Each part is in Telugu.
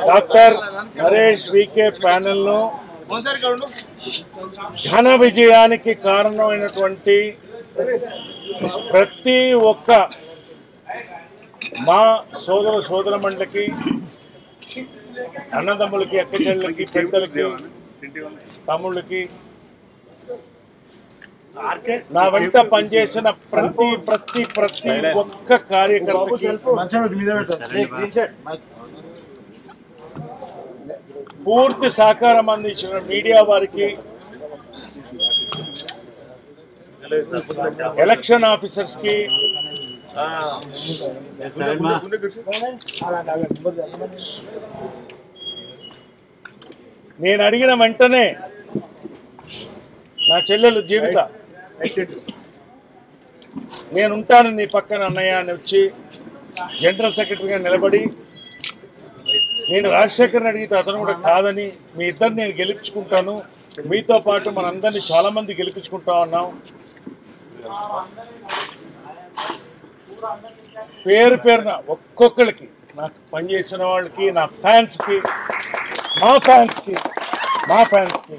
డాక్టర్ నరేష్ వికే ప్యానెల్ను ఘన విజయానికి కారణమైనటువంటి ప్రతి ఒక్క మా సోదర సోదరమండలికి అన్నదమ్ములకి అక్క చెల్లెలకి పెద్దలకి తమ్ముళ్ళకి నా వెంట పనిచేసిన ప్రతి ప్రతి ప్రతి ఒక్క కార్యకర్తకి పూర్తి సహకారం అందించిన మీడియా వారికి ఎలక్షన్ ఆఫీసర్స్ కి నేను అడిగిన వెంటనే నా చెల్లెలు జీవిత నేను ఉంటాను నీ పక్కన అన్నయ్య అని వచ్చి జనరల్ సెక్రటరీగా నిలబడి నేను రాజశేఖర్ని అడిగితే అతను కూడా కాదని మీ ఇద్దరు నేను గెలిపించుకుంటాను మీతో పాటు మనందరినీ చాలా మంది గెలిపించుకుంటా ఉన్నాం పేరు పేరున ఒక్కొక్కరికి నాకు పనిచేసిన వాళ్ళకి నా ఫ్యాన్స్కి మా ఫ్యాన్స్కి మా ఫ్యాన్స్కి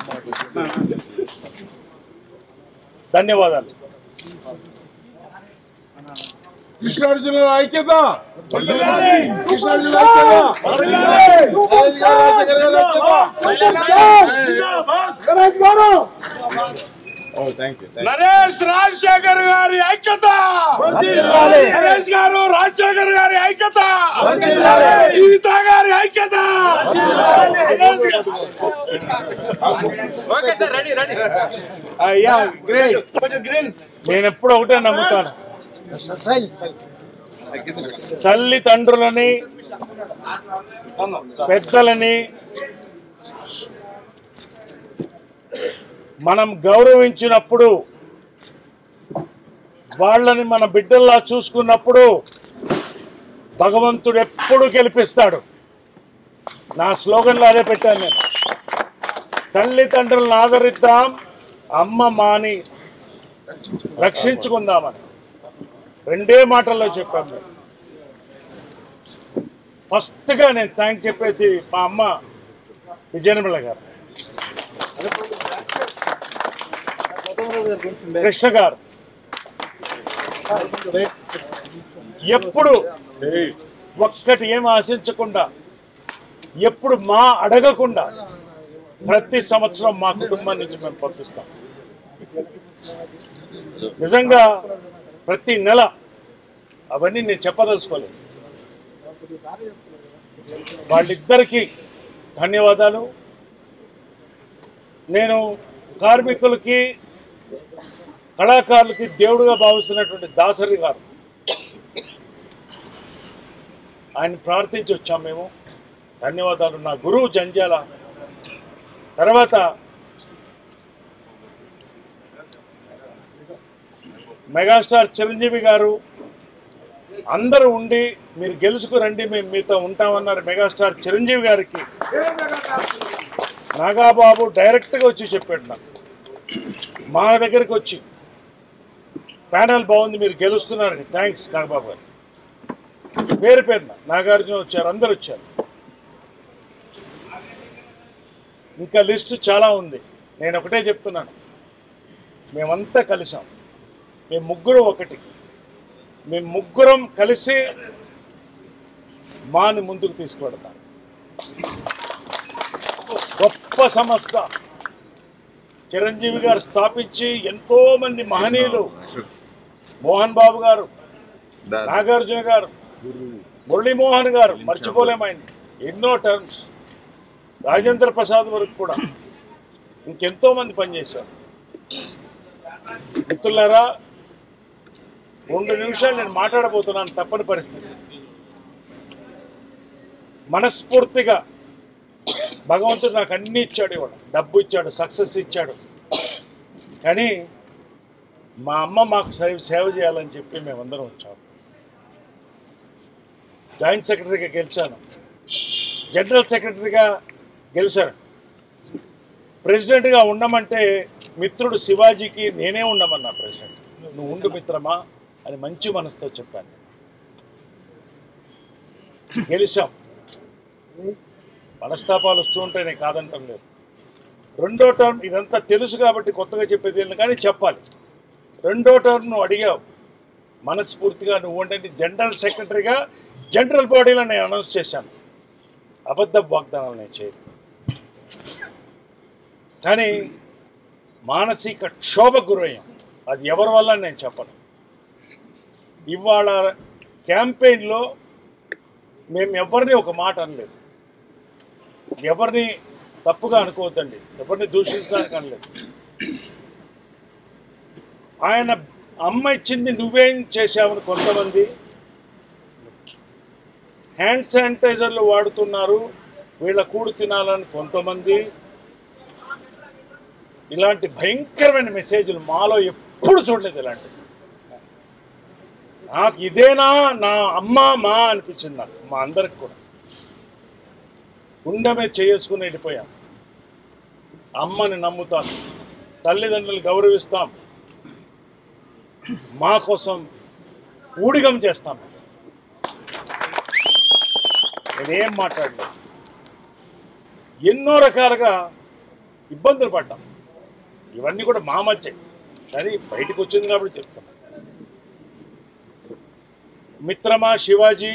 ధన్యవాదాలు కృష్ణా జిల్లా ఐక్యత కృష్ణా జిల్లా ఐక్యత నరేష్ రాజశేఖర్ గారి ఐక్యత నరేష్ గారు రాజశేఖర్ గారి ఐక్యత జీవిత గారి ఐక్యత నరేష్ గారు- నేను ఎప్పుడు ఒకటే నమ్ముతాను తల్లిదండ్రులని పెద్దలని మనం గౌరవించినప్పుడు వాళ్ళని మన బిడ్డల్లా చూసుకున్నప్పుడు భగవంతుడు ఎప్పుడు గెలిపిస్తాడు నా స్లోగన్లో అదే పెట్టాను నేను తల్లిదండ్రులను ఆదరిద్దాం అమ్మ మాని రక్షించుకుందామని రెండే మాటల్లో చెప్పాను నేను ఫస్ట్గా నేను థ్యాంక్ చెప్పేసి మా అమ్మ విజయనిమల గారు కృష్ణ గారు ఎప్పుడు ఒక్కటి ఏం ఆశించకుండా ఎప్పుడు మా అడగకుండా ప్రతి సంవత్సరం మా కుటుంబం నుంచి మేము పంపిస్తాం నిజంగా ప్రతి నెల అవన్నీ నేను చెప్పదలుచుకోలేదు వాళ్ళిద్దరికీ ధన్యవాదాలు నేను కార్మికులకి కళాకారులకి దేవుడుగా భావిస్తున్నటువంటి దాసరి గారు ఆయన ప్రార్థించి వచ్చాం మేము ధన్యవాదాలు నా గురువు జంజాల తర్వాత మెగాస్టార్ చిరంజీవి గారు అందరూ ఉండి మీరు గెలుచుకురండి మేము మీతో ఉంటామన్నారు మెగాస్టార్ చిరంజీవి గారికి నాగాబాబు డైరెక్ట్గా వచ్చి చెప్పాడు నాకు మా దగ్గరికి వచ్చి ప్యానల్ బాగుంది మీరు గెలుస్తున్నారని థ్యాంక్స్ నాగబాబు గారు పేరు పేరున నాగార్జున వచ్చారు అందరు వచ్చారు ఇంకా లిస్టు చాలా ఉంది నేను ఒకటే చెప్తున్నాను మేమంతా కలిసాం మేము ముగ్గురు ఒకటి మేము ముగ్గురం కలిసి మాని ముందుకు తీసుకువెడతాం గొప్ప సంస్థ చిరంజీవి గారు స్థాపించి ఎంతో మంది మహనీయులు మోహన్ బాబు గారు నాగార్జున గారు మురళీమోహన్ గారు మర్చిపోలేము ఆయన ఎన్నో టర్మ్స్ రాజేంద్ర ప్రసాద్ వరకు కూడా ఇంకెంతో మంది పనిచేశారు మిత్రులారా రెండు నిమిషాలు నేను మాట్లాడబోతున్నాను తప్పని పరిస్థితి మనస్ఫూర్తిగా భగవంతుడు నాకు అన్ని ఇచ్చాడు ఇవాళ డబ్బు ఇచ్చాడు సక్సెస్ ఇచ్చాడు కానీ మా అమ్మ మాకు సేవ సేవ చేయాలని చెప్పి మేమందరం వచ్చాము జాయింట్ సెక్రటరీగా గెలిచాను జనరల్ సెక్రటరీగా గెలిచాను ప్రెసిడెంట్గా ఉండమంటే మిత్రుడు శివాజీకి నేనే ఉండమన్నా ప్రెసిడెంట్ నువ్వు ఉండు మిత్రమా అని మంచి మనసుతో చెప్పాను గెలిచాం మనస్తాపాలు వస్తూ ఉంటాయి నేను కాదంటాం లేదు రెండో టర్మ్ ఇదంతా తెలుసు కాబట్టి కొత్తగా చెప్పేది ఏం లేదు కానీ చెప్పాలి రెండో టర్మ్ నువ్వు అడిగావు మనస్ఫూర్తిగా నువ్వు అంటే జనరల్ సెక్రటరీగా జనరల్ బాడీలో నేను అనౌన్స్ చేశాను అబద్ధ వాగ్దానాలు నేను చేయను కానీ మానసిక క్షోభకు గురయ్యాం అది ఎవరి వల్ల నేను చెప్పను ఇవాళ క్యాంపెయిన్లో మేము ఎవరిని ఒక మాట అనలేదు ఎవరిని తప్పుగా అనుకోవద్దండి ఎవరిని దూషించడానికి అనలేదు ఆయన అమ్మ ఇచ్చింది నువ్వేం చేశావని కొంతమంది హ్యాండ్ శానిటైజర్లు వాడుతున్నారు వీళ్ళ కూడు తినాలని కొంతమంది ఇలాంటి భయంకరమైన మెసేజ్లు మాలో ఎప్పుడు చూడలేదు ఇలాంటివి నాకు ఇదేనా నా అమ్మ మా అనిపించింది నాకు మా అందరికి కూడా గుండె మీద చేసుకుని వెళ్ళిపోయాం అమ్మని నమ్ముతాం తల్లిదండ్రులు గౌరవిస్తాం మా కోసం ఊడిగం చేస్తాం నేనేం మాట్లాడలేదు ఎన్నో రకాలుగా ఇబ్బందులు పడ్డాం ఇవన్నీ కూడా మా మధ్య కానీ బయటకు వచ్చింది కాబట్టి చెప్తాను మిత్రమా శివాజీ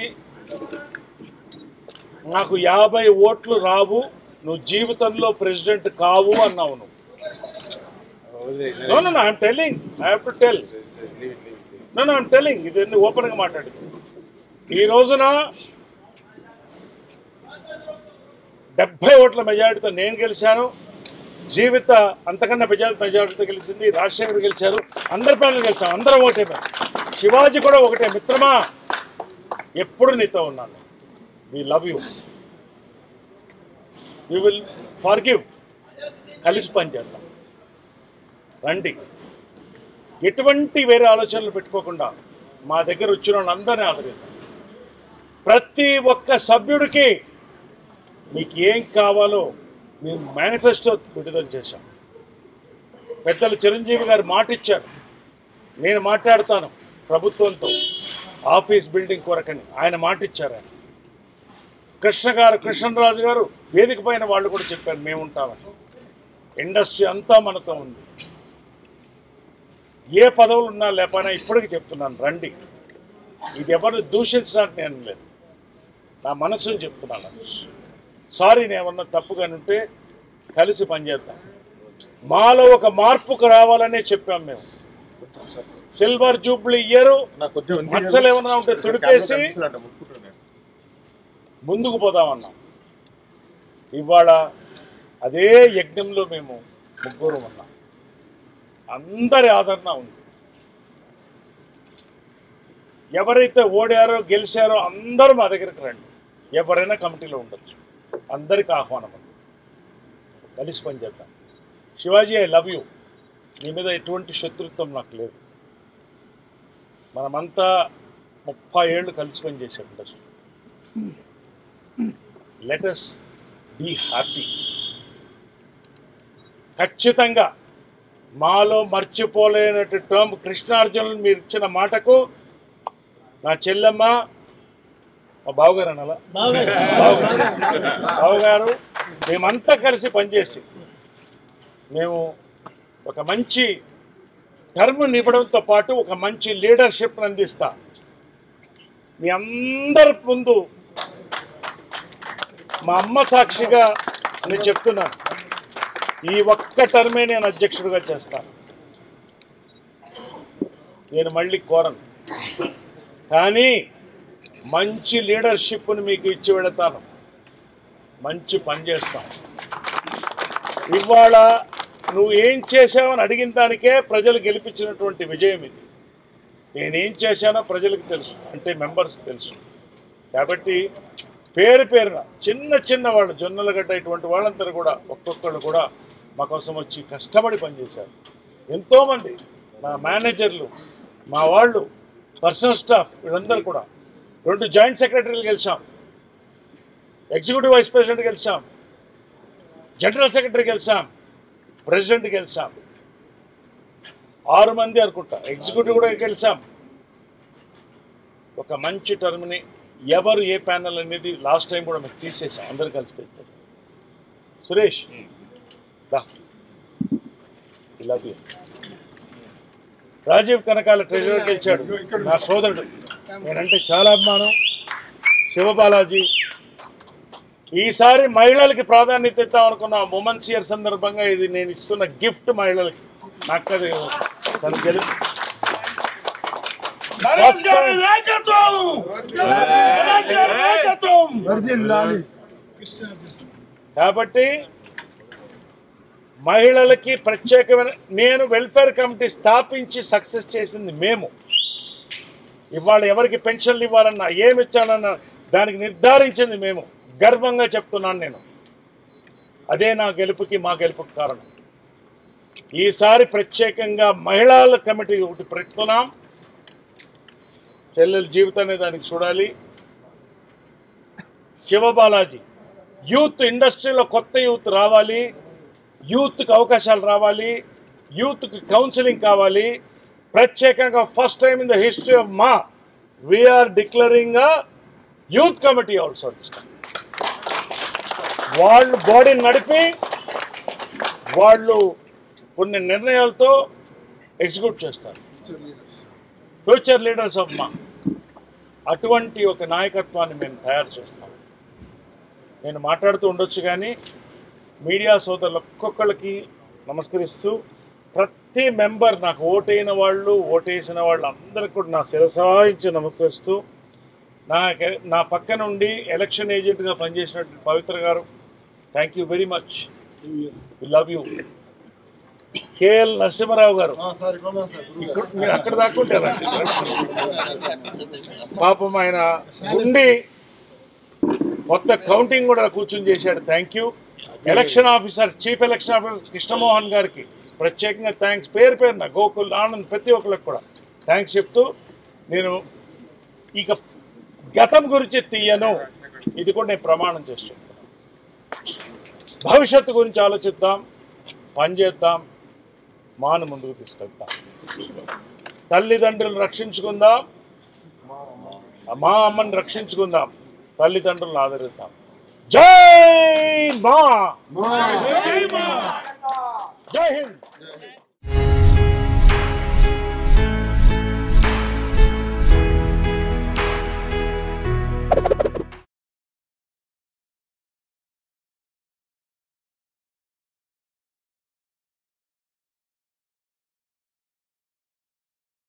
నాకు యాభై ఓట్లు రావు నువ్వు జీవితంలో ప్రెసిడెంట్ కావు అన్నావు నువ్వు no no I'm telling I have to tell no no I'm telling ఇది ఓపెన్గా మాట్లాడుతుంది ఈ రోజున డెబ్బై ఓట్ల మెజారిటీతో నేను గెలిచాను జీవిత అంతకన్నా మెజారిటీ మెజారిటీతో గెలిచింది రాజశేఖర్ గెలిచారు అందరి ప్యానల్ గెలిచాం అందరం ఒకటే మేము. శివాజీ కూడా ఒకటే మిత్రమా ఎప్పుడు నీతో ఉన్నాను we love you you will forgive కలిసి పనిచేద్దాం రండి ఎటువంటి వేరే ఆలోచనలు పెట్టుకోకుండా మా దగ్గర వచ్చిన వాళ్ళందరినీ ఆదరిద్దాం ప్రతి ఒక్క సభ్యుడికి మీకు ఏం కావాలో మేము మేనిఫెస్టో విడుదల చేశాం పెద్దలు చిరంజీవి గారు మాట ఇచ్చారు నేను మాట్లాడతాను ప్రభుత్వంతో ఆఫీస్ బిల్డింగ్ కొరకని ఆయన మాట ఇచ్చారు ఆయన కృష్ణ గారు కృష్ణరాజు గారు వేదిక పైన వాళ్ళు కూడా చెప్పారు మేము ఉంటామని ఇండస్ట్రీ అంతా మనతో ఉంది ఏ పదవులు ఉన్నా లేకపోయినా ఇప్పటికీ చెప్తున్నాను రండి ఇది ఎవరు దూషించడానికి నేను లేదు నా మనసుని చెప్తున్నాను సారీ నేను ఏమన్నా తప్పుగా ఉంటే కలిసి పనిచేద్దాం మాలో ఒక మార్పుకు రావాలనే చెప్పాం మేము సిల్వర్ జూబ్లీ ఇయర్ మచ్చలు ఏమన్నా ఉంటే తుడిపేసి ముందుకు పోదామన్నాం ఇవాళ అదే యజ్ఞంలో మేము ముగ్గురు ఉన్నాం అందరి ఆదరణ ఉంది ఎవరైతే ఓడారో గెలిచారో అందరూ మా దగ్గరికి రండి ఎవరైనా కమిటీలో ఉండొచ్చు అందరికి ఆహ్వానం ఉంది కలిసి పనిచేద్దాం శివాజీ ఐ లవ్ యూ నీ మీద ఎటువంటి శత్రుత్వం నాకు లేదు మనమంతా ముప్పై ఏళ్ళు కలిసి పనిచేసాం ఇండస్ట్రీ లెటస్ బీ హ్యాపీ ఖచ్చితంగా మాలో మర్చిపోలేనట్టు టర్మ్ కృష్ణార్జునులు మీరు ఇచ్చిన మాటకు నా చెల్లెమ్మ మా బావగారు అనాలా బావగారు మేమంతా కలిసి పనిచేసి మేము ఒక మంచి టర్మ్ నివ్వడంతో పాటు ఒక మంచి లీడర్షిప్ అందిస్తా మీ అందరి ముందు మా అమ్మ సాక్షిగా నేను చెప్తున్నాను ఈ ఒక్క టర్మే నేను అధ్యక్షుడిగా చేస్తాను నేను మళ్ళీ కోరను కానీ మంచి లీడర్షిప్ని మీకు ఇచ్చి వెళతాను మంచి పని చేస్తాం ఇవాళ నువ్వు ఏం చేసావని అడిగిన దానికే ప్రజలు గెలిపించినటువంటి విజయం ఇది నేనేం చేశానో ప్రజలకు తెలుసు అంటే మెంబర్స్ తెలుసు కాబట్టి పేరు పేరున చిన్న చిన్న వాళ్ళు జొన్నలగడ్డ ఇటువంటి వాళ్ళందరూ కూడా ఒక్కొక్కళ్ళు కూడా మా కోసం వచ్చి కష్టపడి పనిచేశారు ఎంతోమంది మా మేనేజర్లు మా వాళ్ళు పర్సనల్ స్టాఫ్ వీళ్ళందరూ కూడా రెండు జాయింట్ సెక్రటరీలు గెలిచాం ఎగ్జిక్యూటివ్ వైస్ ప్రెసిడెంట్ గెలిచాం జనరల్ సెక్రటరీ గెలిచాం ప్రెసిడెంట్ గెలిచాం ఆరు మంది అనుకుంటా ఎగ్జిక్యూటివ్ కూడా గెలిచాం ఒక మంచి టర్మ్ని ఎవరు ఏ ప్యానల్ అనేది లాస్ట్ టైం కూడా మేము తీసేసాం అందరు కలిసి పెట్టారు సురేష్ దా ఇలా తీ. రాజీవ్ కనకాల ట్రెజరర్ గెలిచాడు నా సోదరుడు నేనంటే చాలా అభిమానం శివబాలాజీ ఈసారి మహిళలకి ప్రాధాన్యత ఇద్దాం అనుకున్న ఉమెన్స్ ఇయర్ సందర్భంగా ఇది నేను ఇస్తున్న గిఫ్ట్ మహిళలకి నాకు అది తను గెలుపు నరేష్ గారి నాయకత్వం నరేష్ గారి నాయకత్వం కాబట్టి మహిళలకి ప్రత్యేకమైన నేను వెల్ఫేర్ కమిటీ స్థాపించి సక్సెస్ చేసింది మేము ఇవాళ ఎవరికి పెన్షన్లు ఇవ్వాలన్నా ఏమి ఇచ్చాలన్నా దానికి నిర్ధారించింది మేము గర్వంగా చెప్తున్నాను నేను అదే నా గెలుపుకి మా గెలుపుకి కారణం ఈసారి ప్రత్యేకంగా మహిళల కమిటీ ఒకటి పెట్టుకున్నాం చెల్లెల జీవితాన్ని దానికి చూడాలి శివబాలాజీ యూత్ ఇండస్ట్రీలో కొత్త యూత్ రావాలి యూత్కి అవకాశాలు రావాలి యూత్కి కౌన్సిలింగ్ కావాలి ప్రత్యేకంగా first time in the history of మా we're declaring youth committee also వాళ్ళు బాడీని నడిపి వాళ్ళు కొన్ని నిర్ణయాలతో ఎగ్జిక్యూట్ చేస్తారు ఫ్యూచర్ లీడర్స్ ఆఫ్ మా అటువంటి ఒక నాయకత్వాన్ని మేము తయారు చేస్తాం నేను మాట్లాడుతూ ఉండొచ్చు కానీ మీడియా సోదరులు ఒక్కొక్కళ్ళకి నమస్కరిస్తూ ప్రతి మెంబర్ నాకు ఓటైన వాళ్ళు ఓటేసిన వాళ్ళు అందరికి కూడా నా శిరసాయించి నమస్కరిస్తూ నా నా పక్క నుండి ఎలక్షన్ ఏజెంట్గా పనిచేసినటువంటి Pavitra garu thank you very much love you KL Narasimharao garu ఇక్కడ మీరు అక్కడ దాక్కుంటారా పాపం ఆయన ఉండి కొత్త కౌంటింగ్ కూడా కూర్చొని చేశాడు thank you election officer chief election officer Krishnamohan గారికి ప్రత్యేకంగా థ్యాంక్స్ పేరు పేరున గోకుల్ ఆనంద్ ప్రతి ఒక్కరికి కూడా థ్యాంక్స్ చెప్తూ నేను ఇక గతం గురించి తీయను ఇది కూడా నేను ప్రమాణం చేసి చెప్తున్నాను భవిష్యత్తు గురించి ఆలోచిద్దాం పనిచేద్దాం మాను ముందుకు తీసుకెళ్తాం తల్లిదండ్రులను రక్షించుకుందాం మా అమ్మని రక్షించుకుందాం తల్లిదండ్రులను ఆదరిద్దాం జై మా జై హింద్